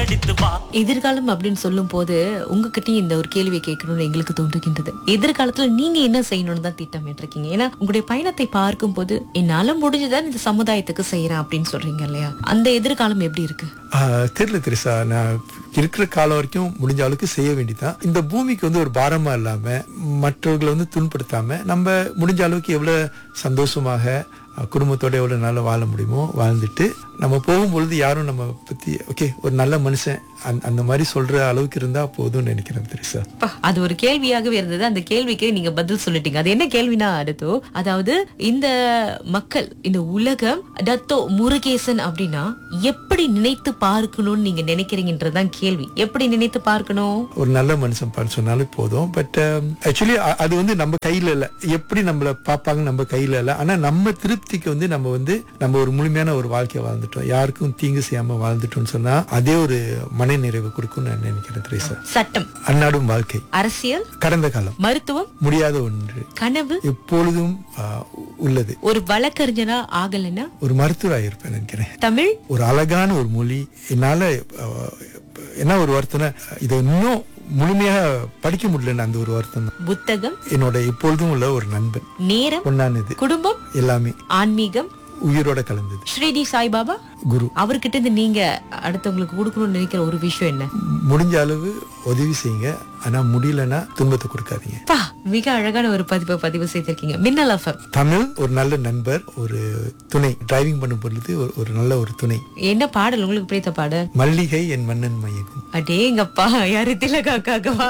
கடித்து வா எதிர்காலம் அப்படின்னு சொல்லும் போது உங்ககிட்டயும் இந்த ஒரு கேள்வியை கேட்கணும்னு எங்களுக்கு தோன்றுகின்றது எதிர்காலத்துல நீங்க என்ன செய்யணும்னு தான் திட்டமிட்டிருக்கீங்க ஏன்னா உங்களுடைய பயணத்தை பார்க்கும் போது என்னால முடிஞ்சுதான் இந்த சமுதாயத்துக்கு செய்யறேன் அப்படின்னு சொல்றீங்க இல்லையா அந்த எதிர்காலம் எப்படி இருக்கு ஆஹ் தெரியல தெரிசா நான் இருக்கிற காலம் வரைக்கும் முடிஞ்ச அளவுக்கு செய்ய வேண்டியதான் இந்த பூமிக்கு வந்து ஒரு பாரமா இல்லாம மற்றவர்களை வந்து துன்படுத்தாம நம்ம முடிஞ்ச அளவுக்கு எவ்வளவு சந்தோஷமாக அஹ், குடும்பத்தோட எவ்வளவு நாளா வாழ முடியுமோ வாழ்ந்துட்டு நம்ம போகும்பொழுது யாரும் நம்ம பத்தி ஓகே ஒரு நல்ல மனுஷன் அந்த- அந்த மாதிரி சொல்ற அளவுக்கு இருந்தா போதும்னு நினைக்கிறேன் தெரிசா அப்பா, அது ஒரு கேள்வியாகவே இருந்தது அந்த கேள்விக்கு நீங்க பதில் சொல்லிட்டீங்க அது என்ன கேள்வினா அடுத்தோ அதாவது இந்த மக்கள் இந்த உலகம் டத்தோ முருகேசன் அப்படின்னா எப்படி நினைத்து பார்க்கணும்னு நீங்க நினைக்கிறீங்கன்றதுதான் கேள்வி எப்படி நினைத்து பார்க்கணும் ஒரு நல்ல மனுஷன் பான்னு சொன்னாலும் போதும் பட் ஆக்சுவலி அது வந்து நம்ம கையில இல்ல எப்படி நம்மள பார்ப்பாங்க நம்ம கையில இல்ல ஆனா நம்ம திருப்திக்கு வந்து நம்ம வந்து நம்ம ஒரு முழுமையான ஒரு வாழ்க்கையை வாழ்ந்துட்டோம் யாருக்கும் தீங்கு செய்யாம வாழ்ந்துட்டோம்னு சொன்னா அதே ஒரு மன நிறைவு கொடுக்கும்னு நான் நினைக்கிறேன் திரேசா சட்டம் அன்னாடும் வாழ்க்கை அரசியல் கடந்த காலம் மருத்துவம் முடியாத ஒன்று கனவு எப்பொழுதும் ஆஹ், உள்ளது ஒரு வழக்கறிஞரா ஆகலைன்னா ஒரு மருத்துவராக இருப்பேன் நினைக்கிறேன் தமிழ் ஒரு அழகான ஒரு மொழி என்னால அஹ், என்ன ஒரு வருத்தம்னா இதை இன்னும் முழுமையாக படிக்க முடியலன்னு அந்த ஒரு வருத்தம் தான் புத்தகம் என்னோட எப்பொழுதும் உள்ள ஒரு நண்பன் நேரம் ஒன்னானது குடும்பம் எல்லாமே ஆன்மீகம் உயிரோட கலந்தது ஸ்ரீடி சாய்பாபா குரு அவர்கிட்ட இருந்து நீங்க அடுத்தவங்களுக்கு கொடுக்கணும்னு நினைக்கிற ஒரு விஷயம் என்ன முடிஞ்ச அளவு உதவி செய்யுங்க ஆனா முடியலன்னா துன்பத்தை கொடுக்காதீங்க பா மிக அழகான ஒரு பதிவை பதிவு செய்திருக்கீங்க மின்னல் எஃப்எம் தமிழ் ஒரு நல்ல நண்பர் ஒரு துணை டிரைவிங் பண்ணும் பொழுது ஒரு- ஒரு நல்ல ஒரு துணை என்ன பாடல் உங்களுக்கு பிடித்த பாடல் மல்லிகை என் மன்னன் மயக்கும் அடேங்கப்பா யாரு திலகாக்காகவா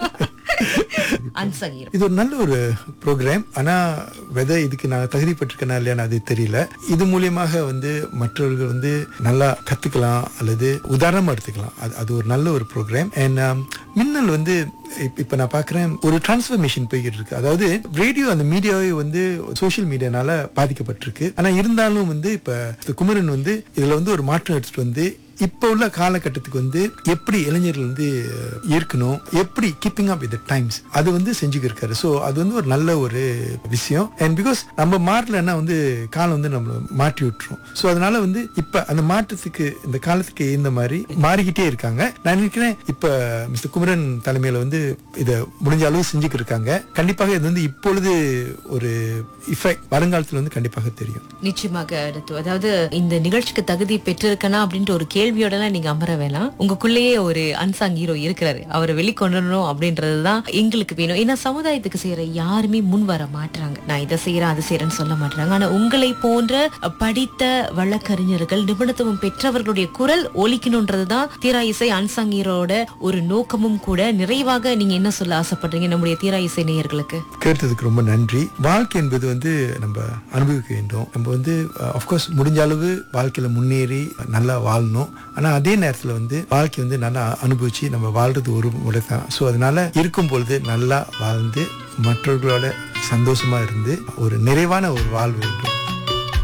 அன்சங்கீரம் இது ஒரு நல்ல ஒரு ப்ரோக்ராம் ஆனா வெதை இதுக்கு நான் தகுதி பெற்றிருக்கேனா இல்லையான்னு அது தெரியல இது மூலியமாக வந்து மற்றவர்கள் வந்து நல்லா கத்துக்கலாம் அல்லது உதாரணமா எடுத்துக்கலாம் அது அது ஒரு நல்ல ஒரு ப்ரோக்ராம் அண்ட் மின்னல் வந்து இப்ப இப்ப நான் பாக்குறேன் ஒரு டிரான்ஸ்ஃபர்மேஷன் போய்கிட்டு இருக்கு அதாவது ரேடியோ அந்த மீடியாவே வந்து சோஷியல் மீடியானால பாதிக்கப்பட்டிருக்கு ஆனா இருந்தாலும் வந்து இப்ப இந்த குமரன் வந்து இதுல வந்து ஒரு மாற்றம் எடுத்துட்டு வந்து இப்போ உள்ள காலகட்டத்துக்கு வந்து எப்படி இளைஞர்கள் வந்து இருக்கணும் எப்படி கீப்பிங் அப் வித் டைம்ஸ் அது வந்து செஞ்சுக்கிட்டு இருக்காரு ஸோ அது வந்து ஒரு நல்ல ஒரு விஷயம் அண்ட் பிகாஸ் நம்ம மாறலன்னா வந்து காலம் வந்து நம்மள மாற்றி விட்டுரும் ஸோ அதனால வந்து இப்ப அந்த மாற்றத்துக்கு இந்த காலத்துக்கு இந்த மாதிரி மாறிக்கிட்டே இருக்காங்க நான் நினைக்கிறேன் இப்ப மிஸ்டர் குமரன் தலைமையில வந்து இதை முடிஞ்ச அளவு செஞ்சுக்கிட்டு இருக்காங்க கண்டிப்பாக இது வந்து இப்பொழுது ஒரு இஃபெக்ட் வருங்காலத்துல வந்து கண்டிப்பாக தெரியும் நிச்சயமாக அடுத்து அதாவது இந்த நிகழ்ச்சிக்கு தகுதி பெற்றிருக்கனா அப்படின்ற ஒரு கேள்வியோட எல்லாம் நீங்க அமர வேணாம் உங்களுக்குள்ளேயே ஒரு அன்சாங் ஹீரோ இருக்கிறாரு அவரை வெளிக்கொண்டணும் அப்படின்றதுதான் எங்களுக்கு வேணும் ஏன்னா சமுதாயத்துக்கு செய்யற யாருமே முன் வர மாட்டாங்க நான் இதை செய்யறேன் அது செய்யறேன்னு சொல்ல மாட்டாங்க ஆனா உங்களை போன்ற படித்த வழக்கறிஞர்கள் நிபுணத்துவம் பெற்றவர்களுடைய குரல் ஒலிக்கணும்ன்றதுதான் தீரா இசை அன்சாங் ஹீரோட ஒரு நோக்கமும் கூட நிறைவாக நீங்க என்ன சொல்ல ஆசைப்படுறீங்க நம்முடைய தீரா இசை நேயர்களுக்கு கேட்டதுக்கு ரொம்ப நன்றி வாழ்க்கை என்பது வந்து நம்ம அனுபவிக்க வேண்டும் நம்ம வந்து அஃப்கோர்ஸ் முடிஞ்ச அளவு வாழ்க்கையில முன்னேறி நல்லா வாழணும் ஆனா அதே நேரத்துல வந்து வாழ்க்கை வந்து நல்லா அனுபவிச்சு நம்ம வாழ்றது ஒரு முறை தான் ஸோ அதனால இருக்கும் பொழுது நல்லா வாழ்ந்து மற்றவர்களோட சந்தோஷமா இருந்து ஒரு நிறைவான ஒரு வாழ்வு வேண்டும்